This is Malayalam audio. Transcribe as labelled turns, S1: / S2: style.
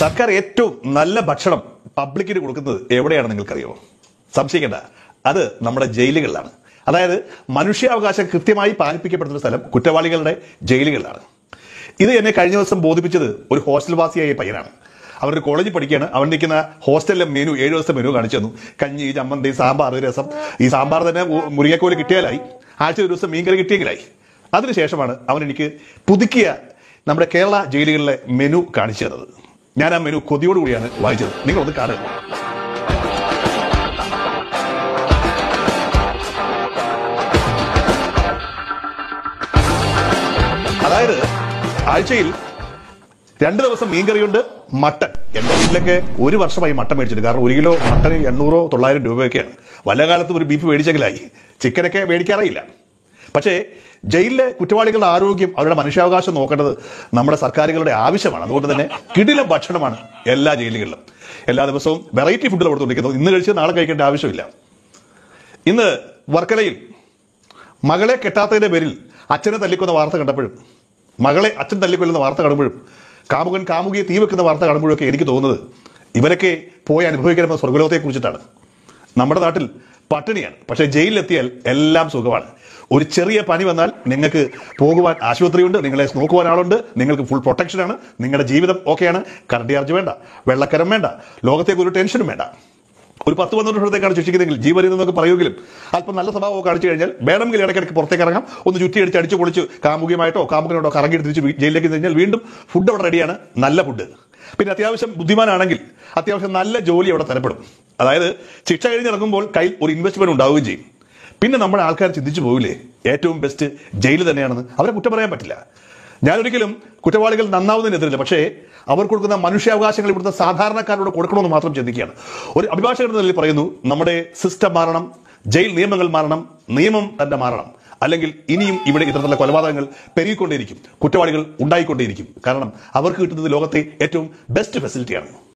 S1: സർക്കാർ ഏറ്റവും നല്ല ഭക്ഷണം പബ്ലിക്കിന് കൊടുക്കുന്നത് എവിടെയാണ് നിങ്ങൾക്കറിയാമോ സംശയിക്കേണ്ട അത് നമ്മുടെ ജയിലുകളിലാണ് അതായത് മനുഷ്യാവകാശം കൃത്യമായി പാലിപ്പിക്കപ്പെടുന്ന സ്ഥലം കുറ്റവാളികളുടെ ജയിലുകളിലാണ് ഇത് എന്നെ കഴിഞ്ഞ ദിവസം ബോധിപ്പിച്ചത് ഒരു ഹോസ്റ്റൽ വാസിയായ പയ്യനാണ് അവരൊരു കോളേജിൽ പഠിക്കുകയാണ് അവൻ നിൽക്കുന്ന ഹോസ്റ്റലിലെ മെനു ഏഴ് ദിവസത്തെ മെനു കാണിച്ചു തന്നു കഞ്ഞി ചമ്മന്തി സാമ്പാർ രസം ഈ സാമ്പാർ തന്നെ ഉ- മുരിങ്ങക്കോല് കിട്ടിയാലായി ആഴ്ച ഒരു ദിവസം മീൻകറി കിട്ടിയെങ്കിലായി അതിനുശേഷമാണ് അവൻ എനിക്ക് പുതുക്കിയ നമ്മുടെ കേരള ജയിലുകളിലെ മെനു കാണിച്ചു തന്നത് ഞാൻ ആ മെനു കൊതിയോടുകൂടിയാണ് വായിച്ചത് നിങ്ങളൊന്ന് കാണുക അതായത് ആഴ്ചയിൽ രണ്ട് ദിവസം മീൻകറിയുണ്ട് മട്ടൻ എന്റെ വീട്ടിലൊക്കെ ഒരു വർഷമായി മട്ടൻ മേടിച്ചിട്ട് കാരണം ഒരു കിലോ മട്ടന് എണ്ണൂറോ തൊള്ളായിരം രൂപയൊക്കെയാണ് വല്ല കാലത്തും ഒരു ബീഫ് മേടിച്ചെങ്കിലായി ചിക്കനൊക്കെ മേടിക്കാറില്ല പക്ഷേ ജയിലിലെ കുറ്റവാളികളുടെ ആരോഗ്യം അവരുടെ മനുഷ്യാവകാശം നോക്കേണ്ടത് നമ്മുടെ സർക്കാരുകളുടെ ആവശ്യമാണ് അതുകൊണ്ട് തന്നെ കിടിലം ഭക്ഷണമാണ് എല്ലാ ജയിലുകളിലും എല്ലാ ദിവസവും വെറൈറ്റി ഫുഡുകൾ കൊടുത്തുകൊണ്ടിരിക്കുന്നത് ഇന്ന് കഴിച്ച് നാളെ കഴിക്കേണ്ട ആവശ്യമില്ല ഇന്ന് വർക്കലയിൽ മകളെ കെട്ടാത്തതിന്റെ പേരിൽ അച്ഛനെ തല്ലിക്കൊന്ന വാർത്ത കണ്ടപ്പോഴും മകളെ അച്ഛൻ തല്ലിക്കൊല്ലുന്ന വാർത്ത കാണുമ്പോഴും കാമുകൻ കാമുകിയെ തീ വെക്കുന്ന വാർത്ത കാണുമ്പോഴൊക്കെ എനിക്ക് തോന്നുന്നത് ഇവരൊക്കെ പോയി അനുഭവിക്കുന്ന സ്വർഗലോകത്തെ കുറിച്ചിട്ടാണ് നമ്മുടെ നാട്ടിൽ പട്ടിണിയാണ് പക്ഷേ ജയിലിലെത്തിയാൽ എല്ലാം സുഖമാണ് ഒരു ചെറിയ പനി വന്നാൽ നിങ്ങൾക്ക് പോകുവാൻ ആശുപത്രിയുണ്ട് നിങ്ങളെ നോക്കുവാൻ ആളുണ്ട് നിങ്ങൾക്ക് ഫുൾ പ്രൊട്ടക്ഷനാണ് നിങ്ങളുടെ ജീവിതം ഓക്കെയാണ് കറണ്ട് ചാർജ് വേണ്ട വെള്ളക്കരം വേണ്ട ലോകത്തേക്ക് ഒരു ടെൻഷനും വേണ്ട ഒരു പത്ത് പന്ത്രണ്ട് വർഷത്തേക്കാണ് ശിക്ഷിക്കുന്നതെങ്കിൽ ജീവനിൽ നിന്നൊക്കെ പറയുമെങ്കിലും അല്പം നല്ല സ്വഭാവം കാണിച്ചു കഴിഞ്ഞാൽ വേണമെങ്കിൽ ഇടയ്ക്കിടയ്ക്ക് പുറത്തേക്ക് ഇറങ്ങാം ഒന്ന് ചുറ്റി അടിച്ച് അടിച്ച് പൊളിച്ച് കാമുകിയുമായിട്ടോ കാമുകനോട്ടോ കറങ്ങി തിരിച്ച് വീ- ജയിലിലേക്ക് ചെന്ന് കഴിഞ്ഞാൽ വീണ്ടും ഫുഡ് അവിടെ റെഡിയാണ് നല്ല ഫുഡ് പിന്നെ അത്യാവശ്യം ബുദ്ധിമാനാണെങ്കിൽ അത്യാവശ്യം നല്ല ജോലി അവിടെ തരപ്പെടും അതായത് ശിക്ഷ കഴിഞ്ഞിറങ്ങുമ്പോൾ കയ്യിൽ ഒരു ഇൻവെസ്റ്റ്മെന്റ് ഉണ്ടാവുകയും ചെയ്യും പിന്നെ നമ്മുടെ ആൾക്കാർ ചിന്തിച്ചു പോകില്ലേ ഏറ്റവും ബെസ്റ്റ് ജയിൽ തന്നെയാണെന്ന് അവരെ കുറ്റം പറയാൻ പറ്റില്ല ഞാനൊരിക്കലും കുറ്റവാളികൾ നന്നാവുന്നതിനെതിരില്ല പക്ഷേ അവർ കൊടുക്കുന്ന മനുഷ്യാവകാശങ്ങൾ ഇവിടുത്തെ സാധാരണക്കാരോട് കൊടുക്കണമെന്ന് മാത്രം ചിന്തിക്കുകയാണ് ഒരു അഭിഭാഷകൻ എന്ന നിലയിൽ പറയുന്നു നമ്മുടെ സിസ്റ്റം മാറണം ജയിൽ നിയമങ്ങൾ മാറണം നിയമം തന്നെ മാറണം അല്ലെങ്കിൽ ഇനിയും ഇവിടെ ഇത്തരത്തിലുള്ള കൊലപാതകങ്ങൾ പെരുകിക്കൊണ്ടേയിരിക്കും കുറ്റവാളികൾ ഉണ്ടായിക്കൊണ്ടേയിരിക്കും കാരണം അവർക്ക് കിട്ടുന്നത് ലോകത്തെ ഏറ്റവും ബെസ്റ്റ് ഫെസിലിറ്റിയാണ്